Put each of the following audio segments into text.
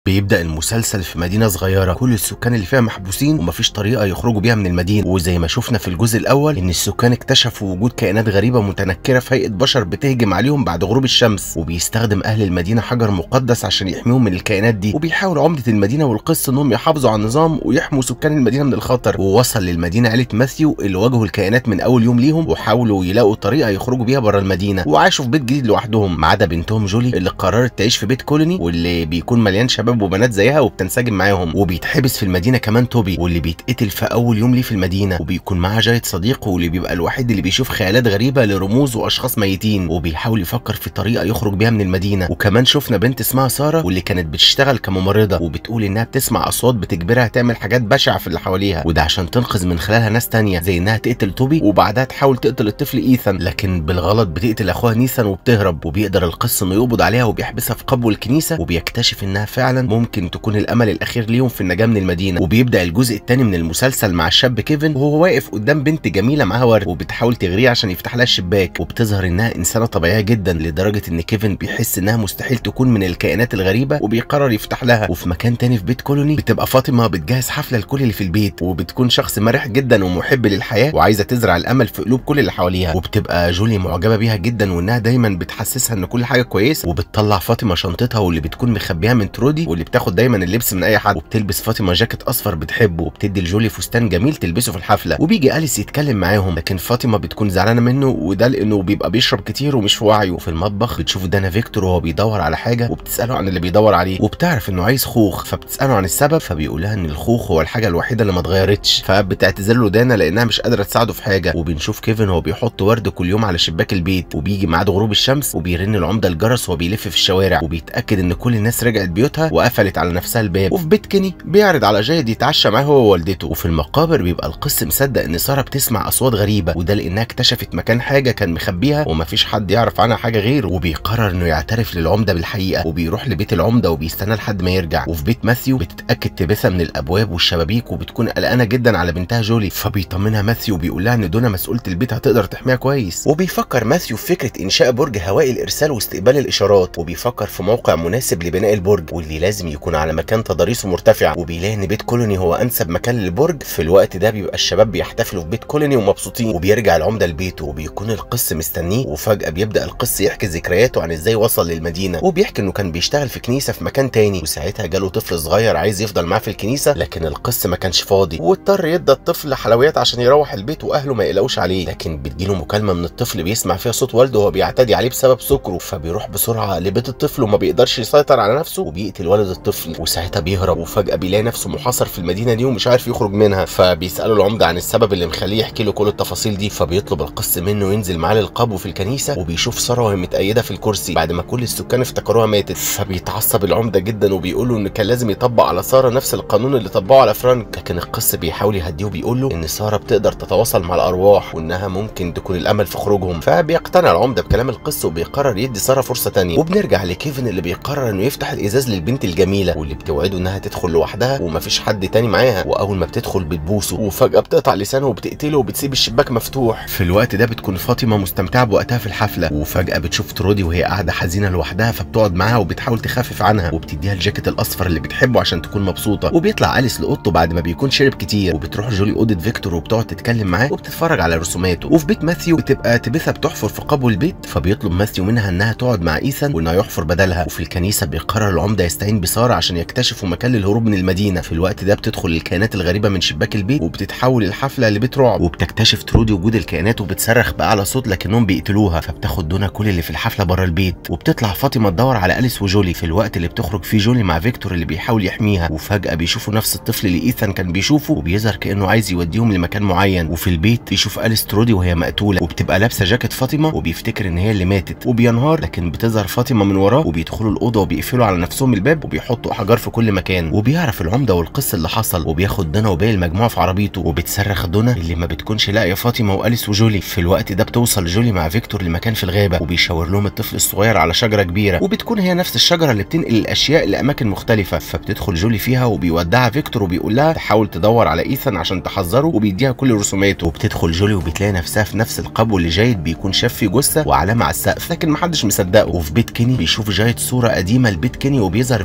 بيبدأ المسلسل في مدينة صغيرة كل السكان اللي فيها محبوسين ومفيش طريقة يخرجوا بيها من المدينة وزي ما شفنا في الجزء الأول إن السكان اكتشفوا وجود كائنات غريبة متنكرة في هيئة بشر بتهجم عليهم بعد غروب الشمس وبيستخدم أهل المدينة حجر مقدس عشان يحميهم من الكائنات دي وبيحاول عمدة المدينة والقس إنهم يحافظوا على النظام ويحموا سكان المدينة من الخطر ووصل للمدينة عيلة ماثيو اللي واجهوا الكائنات من أول يوم ليهم وحاولوا يلاقوا طريقة يخرجوا بيها بره المدينة وعاشوا في بيت جديد لوحدهم ما عدا بنتهم جولي اللي قررت تعيش في بيت كولوني واللي بيكون مليان شباب وبنات زيها وبتنسجم معاهم وبيتحبس في المدينه كمان توبي واللي بيتقتل في اول يوم ليه في المدينه وبيكون معاه جايد صديقه واللي بيبقى الوحيد اللي بيشوف خيالات غريبه لرموز واشخاص ميتين وبيحاول يفكر في طريقه يخرج بيها من المدينه وكمان شفنا بنت اسمها ساره واللي كانت بتشتغل كممرضه وبتقول انها بتسمع اصوات بتجبرها تعمل حاجات بشعه في اللي حواليها وده عشان تنقذ من خلالها ناس تانية زي انها تقتل توبي وبعدها تحاول تقتل الطفل ايثان لكن بالغلط بتقتل اخوها نيثان وبتهرب وبيقدر القس انه يقبض عليها وبيحبسها في قبو الكنيسه وبيكتشف انها فعلا ممكن تكون الامل الاخير ليهم في النجاه من المدينه وبيبدا الجزء الثاني من المسلسل مع الشاب كيفن وهو واقف قدام بنت جميله معاها ورد وبتحاول تغريه عشان يفتح لها الشباك وبتظهر انها انسانه طبيعيه جدا لدرجه ان كيفن بيحس انها مستحيل تكون من الكائنات الغريبه وبيقرر يفتح لها وفي مكان تاني في بيت كولوني بتبقى فاطمه بتجهز حفله لكل اللي في البيت وبتكون شخص مرح جدا ومحب للحياه وعايزه تزرع الامل في قلوب كل اللي حواليها وبتبقى جولي معجبه بيها جدا وانها دايما بتحسسها ان كل حاجه كويس وبتطلع فاطمه شنطتها واللي بتكون مخبيها من ترودي واللي بتاخد دايما اللبس من اي حد وبتلبس فاطمه جاكيت اصفر بتحبه وبتدي لجولي فستان جميل تلبسه في الحفله وبيجي اليس يتكلم معاهم لكن فاطمه بتكون زعلانه منه وده لانه بيبقى بيشرب كتير ومش في وعيه وفي المطبخ بتشوف دانا فيكتور وهو بيدور على حاجه وبتساله عن اللي بيدور عليه وبتعرف انه عايز خوخ فبتساله عن السبب فبيقول لها ان الخوخ هو الحاجه الوحيده اللي ما اتغيرتش فبتعتذر له دانا لانها مش قادره تساعده في حاجه وبنشوف كيفن وهو بيحط ورد كل يوم على شباك البيت وبيجي ميعاد غروب الشمس وبيرن العمده الجرس وهو بيلف في الشوارع وبيتاكد ان كل الناس رجعت بيوتها وقفلت على نفسها الباب وفي بيت كيني بيعرض على جايد يتعشى معاه هو ووالدته وفي المقابر بيبقى القس مصدق ان ساره بتسمع اصوات غريبه وده لانها اكتشفت مكان حاجه كان مخبيها ومفيش حد يعرف عنها حاجه غيره وبيقرر انه يعترف للعمده بالحقيقه وبيروح لبيت العمده وبيستنى لحد ما يرجع وفي بيت ماثيو بتتاكد تبسها من الابواب والشبابيك وبتكون قلقانه جدا على بنتها جولي فبيطمنها ماثيو وبيقول لها ان دونا مسؤوله البيت هتقدر تحميها كويس وبيفكر ماثيو في فكره انشاء برج هوائي لارسال واستقبال الاشارات وبيفكر في موقع مناسب لبناء البرج واللي لازم يكون على مكان تضاريسه مرتفع وبيلاقي ان بيت كولوني هو انسب مكان للبرج في الوقت ده بيبقى الشباب بيحتفلوا في بيت كولوني ومبسوطين وبيرجع العمده لبيته وبيكون القس مستنيه وفجاه بيبدا القس يحكي ذكرياته عن ازاي وصل للمدينه وبيحكي انه كان بيشتغل في كنيسه في مكان تاني وساعتها جاله طفل صغير عايز يفضل معاه في الكنيسه لكن القس ما كانش فاضي واضطر يدى الطفل حلويات عشان يروح البيت واهله ما يقلقوش عليه لكن بتجيله مكالمه من الطفل بيسمع فيها صوت والده وهو بيعتدي عليه بسبب سكره فبيروح بسرعه لبيت الطفل وما بيقدرش يسيطر على نفسه وبيقتل والد الطفل وساعتها بيهرب وفجاه بيلاقي نفسه محاصر في المدينه دي ومش عارف يخرج منها فبيسالوا العمده عن السبب اللي مخليه يحكي له كل التفاصيل دي فبيطلب القس منه ينزل معاه للقبو في الكنيسه وبيشوف ساره وهي متأيده في الكرسي بعد ما كل السكان افتكروها ماتت فبيتعصب العمده جدا وبيقول له ان كان لازم يطبق على ساره نفس القانون اللي طبقه على فرانك لكن القس بيحاول يهديه وبيقول له ان ساره بتقدر تتواصل مع الارواح وانها ممكن تكون الامل في خروجهم فبيقتنع العمده بكلام القس وبيقرر يدي ساره فرصه تانية وبنرجع لكيفن اللي بيقرر انه يفتح الازاز للبنت الجميله واللي بتوعده انها تدخل لوحدها ومفيش حد تاني معاها واول ما بتدخل بتبوسه وفجاه بتقطع لسانه وبتقتله وبتسيب الشباك مفتوح في الوقت ده بتكون فاطمه مستمتعه بوقتها في الحفله وفجاه بتشوف ترودي وهي قاعده حزينه لوحدها فبتقعد معاها وبتحاول تخفف عنها وبتديها الجاكيت الاصفر اللي بتحبه عشان تكون مبسوطه وبيطلع اليس لاوضته بعد ما بيكون شرب كتير وبتروح جولي اوضه فيكتور وبتقعد تتكلم معاه وبتتفرج على رسوماته وفي بيت ماثيو بتبقى تبثها بتحفر في قبو البيت فبيطلب ماثيو منها انها تقعد مع ايثان وانها يحفر بدلها وفي الكنيسه بيقرر العمده يستعين بساره عشان يكتشفوا مكان للهروب من المدينه في الوقت ده بتدخل الكائنات الغريبه من شباك البيت وبتتحول الحفله لبيت رعب وبتكتشف ترودي وجود الكائنات وبتصرخ باعلى صوت لكنهم بيقتلوها فبتاخد دونا كل اللي في الحفله بره البيت وبتطلع فاطمه تدور على اليس وجولي في الوقت اللي بتخرج فيه جولي مع فيكتور اللي بيحاول يحميها وفجاه بيشوفوا نفس الطفل اللي ايثان كان بيشوفه وبيظهر كانه عايز يوديهم لمكان معين وفي البيت بيشوف اليس ترودي وهي مقتوله وبتبقى لابسه جاكيت فاطمه وبيفتكر ان هي اللي ماتت وبينهار لكن بتظهر فاطمه من وراه وبيدخلوا الاوضه وبيقفلوا على نفسهم الباب وبيحطوا احجار في كل مكان وبيعرف العمده والقس اللي حصل وبياخد دونا وباقي المجموعه في عربيته وبتصرخ دونا اللي ما بتكونش لاقيه فاطمه واليس وجولي في الوقت ده بتوصل جولي مع فيكتور لمكان في الغابه وبيشاور لهم الطفل الصغير على شجره كبيره وبتكون هي نفس الشجره اللي بتنقل الاشياء لاماكن مختلفه فبتدخل جولي فيها وبيودعها فيكتور وبيقول لها تحاول تدور على ايثان عشان تحذره وبيديها كل رسوماته وبتدخل جولي وبتلاقي نفسها في نفس القبو اللي جايد بيكون شاف فيه جثه وعلامه على السقف لكن محدش مصدقه وفي بيت كيني بيشوف جايد صوره قديمه لبيت كيني وبيظهر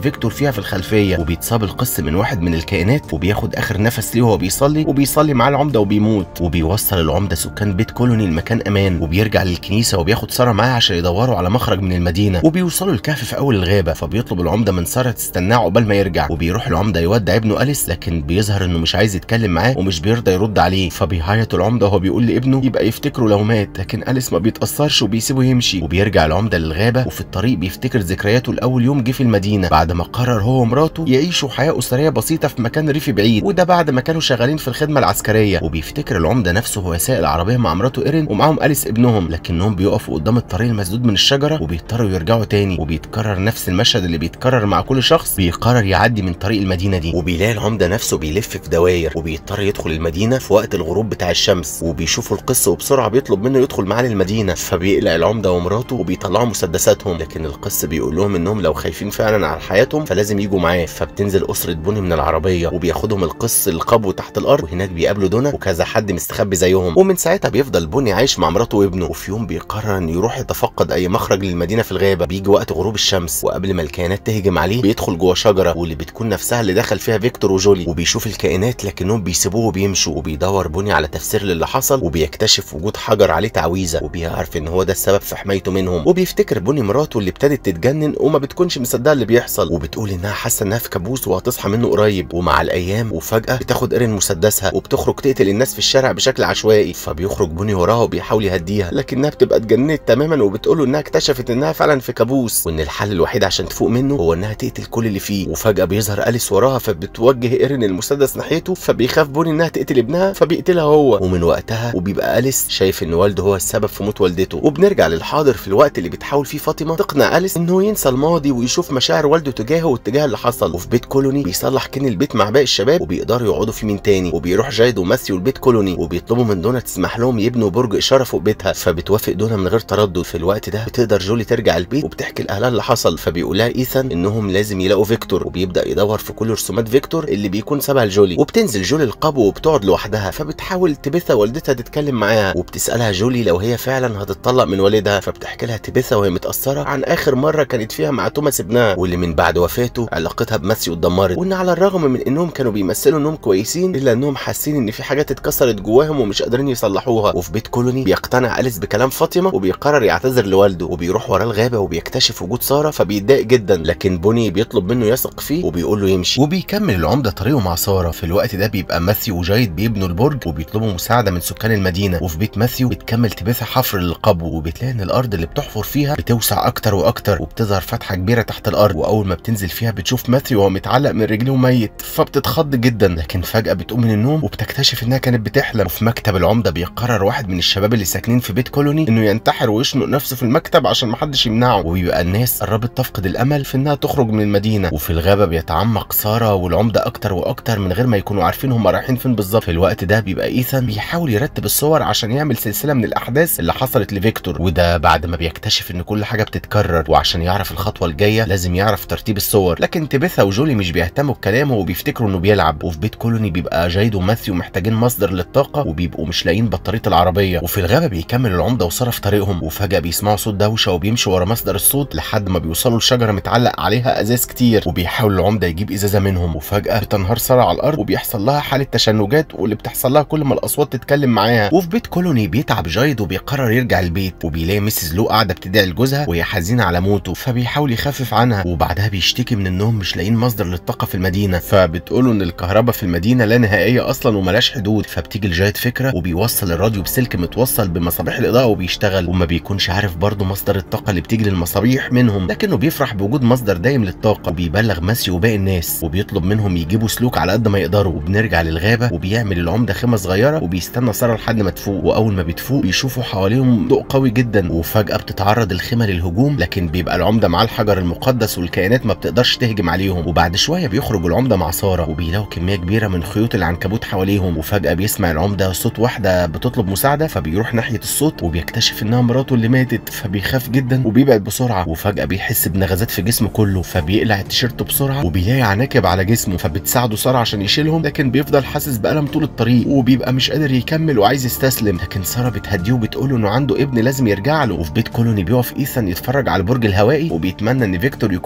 فيكتور فيها في الخلفيه وبيتصاب القس من واحد من الكائنات وبياخد اخر نفس ليه وهو بيصلي وبيصلي معاه العمده وبيموت وبيوصل العمده سكان بيت كولوني لمكان امان وبيرجع للكنيسه وبياخد ساره معاه عشان يدوروا على مخرج من المدينه وبيوصلوا الكهف في اول الغابه فبيطلب العمده من ساره تستناه عقبال ما يرجع وبيروح العمده يودع ابنه اليس لكن بيظهر انه مش عايز يتكلم معاه ومش بيرضى يرد عليه فبيعيط العمده وهو بيقول لابنه يبقى يفتكره لو مات لكن اليس ما بيتاثرش وبيسيبه يمشي وبيرجع العمده للغابه وفي الطريق بيفتكر ذكرياته لاول يوم جه في المدينه بعد ما قرر هو ومراته يعيشوا حياه اسريه بسيطه في مكان ريفي بعيد وده بعد ما كانوا شغالين في الخدمه العسكريه وبيفتكر العمده نفسه وهو سايق العربيه مع مراته ايرين ومعاهم اليس ابنهم لكنهم بيقفوا قدام الطريق المسدود من الشجره وبيضطروا يرجعوا تاني وبيتكرر نفس المشهد اللي بيتكرر مع كل شخص بيقرر يعدي من طريق المدينه دي وبيلاقي العمده نفسه بيلف في دواير وبيضطر يدخل المدينه في وقت الغروب بتاع الشمس وبيشوفوا القس وبسرعه بيطلب منه يدخل معاه للمدينه فبيقلق العمده ومراته وبيطلعوا مسدساتهم لكن القس بيقول لهم انهم لو خايفين فعلا على حياتهم فلازم يجوا معاه فبتنزل اسره بوني من العربيه وبياخدهم القس القبو تحت الارض وهناك بيقابلوا دونا وكذا حد مستخبي زيهم ومن ساعتها بيفضل بوني عايش مع مراته وابنه وفي يوم بيقرر انه يروح يتفقد اي مخرج للمدينه في الغابه بيجي وقت غروب الشمس وقبل ما الكائنات تهجم عليه بيدخل جوه شجره واللي بتكون نفسها اللي دخل فيها فيكتور وجولي وبيشوف الكائنات لكنهم بيسيبوه وبيمشوا وبيدور بوني على تفسير للي حصل وبيكتشف وجود حجر عليه تعويذه وبيعرف ان هو ده السبب في حمايته منهم وبيفتكر بوني مراته اللي ابتدت تتجنن وما بتكونش مصدقه اللي بيحصل وبتقول انها حاسه انها في كابوس وهتصحى منه قريب ومع الايام وفجاه بتاخد ايرين مسدسها وبتخرج تقتل الناس في الشارع بشكل عشوائي فبيخرج بوني وراها وبيحاول يهديها لكنها بتبقى اتجننت تماما وبتقول له انها اكتشفت انها فعلا في كابوس وان الحل الوحيد عشان تفوق منه هو انها تقتل كل اللي فيه وفجاه بيظهر اليس وراها فبتوجه ايرين المسدس ناحيته فبيخاف بوني انها تقتل ابنها فبيقتلها هو ومن وقتها وبيبقى اليس شايف ان والده هو السبب في موت والدته وبنرجع للحاضر في الوقت اللي بتحاول فيه فاطمه تقنع اليس انه ينسى الماضي ويشوف مشاعر والده تجاهه والاتجاه اللي حصل وفي بيت كولوني بيصلح كن البيت مع باقي الشباب وبيقدروا يقعدوا فيه من تاني وبيروح جايد وماثيو البيت كولوني وبيطلبوا من دونا تسمح لهم يبنوا برج اشاره فوق بيتها فبتوافق دونا من غير تردد في الوقت ده بتقدر جولي ترجع البيت وبتحكي لاهلها اللي حصل فبيقولها ايثان انهم لازم يلاقوا فيكتور وبيبدا يدور في كل رسومات فيكتور اللي بيكون سابها لجولي وبتنزل جولي القبو وبتقعد لوحدها فبتحاول تبثها والدتها تتكلم معاها وبتسالها جولي لو هي فعلا هتطلق من والدها فبتحكي لها تبثها وهي متاثره عن اخر مره كانت فيها مع توماس ابنها واللي من بعد وفاته علاقتها بماثيو اتدمرت وان على الرغم من انهم كانوا بيمثلوا انهم كويسين الا انهم حاسين ان في حاجات اتكسرت جواهم ومش قادرين يصلحوها وفي بيت كولوني بيقتنع اليس بكلام فاطمه وبيقرر يعتذر لوالده وبيروح وراه الغابه وبيكتشف وجود ساره فبيتضايق جدا لكن بوني بيطلب منه يثق فيه وبيقول له يمشي وبيكمل العمده طريقه مع ساره في الوقت ده بيبقى ماثيو وجايد بيبنوا البرج وبيطلبوا مساعده من سكان المدينه وفي بيت ماثيو بتكمل تبث حفر للقبو وبتلاقي ان الارض اللي بتحفر فيها بتوسع اكتر واكتر وبتظهر فتحه كبيره تحت الارض واول ما بتنزل فيها بتشوف ماثيو وهو متعلق من رجليه ميت فبتتخض جدا لكن فجاه بتقوم من النوم وبتكتشف انها كانت بتحلم وفي مكتب العمده بيقرر واحد من الشباب اللي ساكنين في بيت كولوني انه ينتحر ويشنق نفسه في المكتب عشان محدش يمنعه وبيبقى الناس قربت تفقد الامل في انها تخرج من المدينه وفي الغابه بيتعمق ساره والعمده اكتر واكتر من غير ما يكونوا عارفين هم رايحين فين بالظبط في الوقت ده بيبقى ايثان بيحاول يرتب الصور عشان يعمل سلسله من الاحداث اللي حصلت لفيكتور وده بعد ما بيكتشف ان كل حاجه بتتكرر وعشان يعرف الخطوه الجايه لازم يعرف ترتيب الصور لكن تبثا وجولي مش بيهتموا بكلامه وبيفتكروا انه بيلعب وفي بيت كولوني بيبقى جايد وماثيو محتاجين مصدر للطاقه وبيبقوا مش لاقيين بطاريه العربيه وفي الغابه بيكمل العمده وساره في طريقهم وفجاه بيسمعوا صوت دوشه وبيمشوا ورا مصدر الصوت لحد ما بيوصلوا لشجره متعلق عليها ازاز كتير وبيحاول العمده يجيب ازازه منهم وفجاه بتنهار ساره على الارض وبيحصل لها حاله تشنجات واللي بتحصل لها كل ما الاصوات تتكلم معاها وفي بيت كولوني بيتعب جايد وبيقرر يرجع البيت وبيلاقي ميسيز لو قاعده بتدعي لجوزها وهي حزينه على موته فبيحاول يخفف عنها وبعدها بيشتكي من انهم مش لاقيين مصدر للطاقه في المدينه فبتقولوا ان الكهرباء في المدينه لا نهائيه اصلا وملاش حدود فبتيجي لجايد فكره وبيوصل الراديو بسلك متوصل بمصابيح الاضاءه وبيشتغل وما بيكونش عارف برضه مصدر الطاقه اللي بتيجي للمصابيح منهم لكنه بيفرح بوجود مصدر دايم للطاقه وبيبلغ ماسيو وباقي الناس وبيطلب منهم يجيبوا سلوك على قد ما يقدروا وبنرجع للغابه وبيعمل العمده خيمه صغيره وبيستنى ساره لحد ما تفوق واول ما بتفوق بيشوفوا حواليهم ضوء قوي جدا وفجاه بتتعرض الخيمه للهجوم لكن بيبقى العمده معاه الحجر المقدس والكائنات ما بتقدرش تهجم عليهم وبعد شويه بيخرج العمده مع ساره وبيلاقوا كميه كبيره من خيوط العنكبوت حواليهم وفجاه بيسمع العمده صوت واحده بتطلب مساعده فبيروح ناحيه الصوت وبيكتشف انها مراته اللي ماتت فبيخاف جدا وبيبعد بسرعه وفجاه بيحس بنغزات في جسمه كله فبيقلع التيشيرت بسرعه وبيلاقي عناكب على جسمه فبتساعده ساره عشان يشيلهم لكن بيفضل حاسس بالم طول الطريق وبيبقى مش قادر يكمل وعايز يستسلم لكن ساره بتهديه وبتقول انه عنده ابن لازم يرجع له وفي بيت كولوني بيقف ايثان يتفرج على البرج الهوائي وبيتمنى ان فيكتور يكون معاهم دلوقتي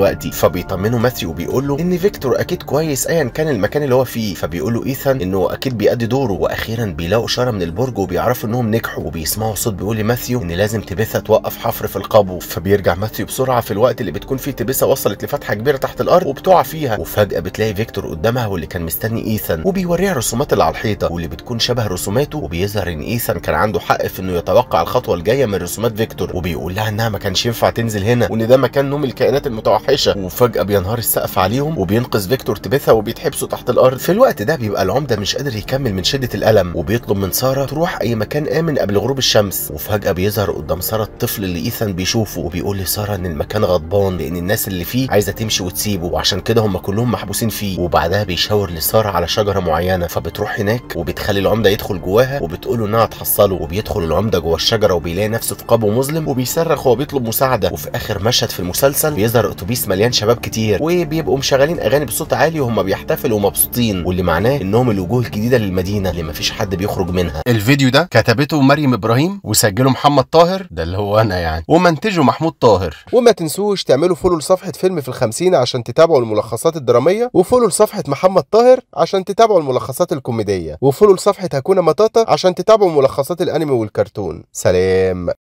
دلوقتي فبيطمنوا ماثيو وبيقول له ان فيكتور اكيد كويس ايا كان المكان اللي هو فيه فبيقول له ايثان انه اكيد بيأدي دوره واخيرا بيلاقوا اشاره من البرج وبيعرفوا انهم نجحوا وبيسمعوا صوت بيقول لماثيو ان لازم تبثها توقف حفر في القبو فبيرجع ماثيو بسرعه في الوقت اللي بتكون فيه تبثها وصلت لفتحه كبيره تحت الارض وبتقع فيها وفجاه بتلاقي فيكتور قدامها واللي كان مستني ايثان وبيوريها الرسومات اللي على الحيطه واللي بتكون شبه رسوماته وبيظهر ان ايثان كان عنده حق في انه يتوقع الخطوه الجايه من رسومات فيكتور وبيقول لها انها ما كانش ينفع تنزل هنا وان ده مكان نوم الكائنات المتوحشه وفجاه بينهار السقف عليهم وبينقذ فيكتور تبثها وبيتحبسوا تحت الارض في الوقت ده بيبقى العمده مش قادر يكمل من شده الالم وبيطلب من ساره تروح اي مكان امن قبل غروب الشمس وفجاه بيظهر قدام ساره الطفل اللي ايثان بيشوفه وبيقول لساره ان المكان غضبان لان الناس اللي فيه عايزه تمشي وتسيبه وعشان كده هم كلهم محبوسين فيه وبعدها بيشاور لساره على شجره معينه فبتروح هناك وبتخلي العمده يدخل جواها وبتقول له انها تحصله وبيدخل العمده جوه الشجره وبيلاقي نفسه في قبو مظلم وبيصرخ وهو بيطلب مساعده وفي اخر مشهد في المسلسل بيظهر اتوبيس مليان شباب كتير وبيبقوا مشغلين اغاني بصوت عالي وهم بيحتفلوا ومبسوطين واللي معناه انهم الوجوه الجديده للمدينه اللي مفيش حد بيخرج منها الفيديو ده كتبته مريم ابراهيم وسجله محمد طاهر ده اللي هو انا يعني ومنتجه محمود طاهر وما تنسوش تعملوا فولو لصفحة فيلم في الخمسين عشان تتابعوا الملخصات الدرامية وفولو لصفحة محمد طاهر عشان تتابعوا الملخصات الكوميدية وفولو لصفحة هكونا مطاطا عشان تتابعوا ملخصات الأنمي والكرتون سلام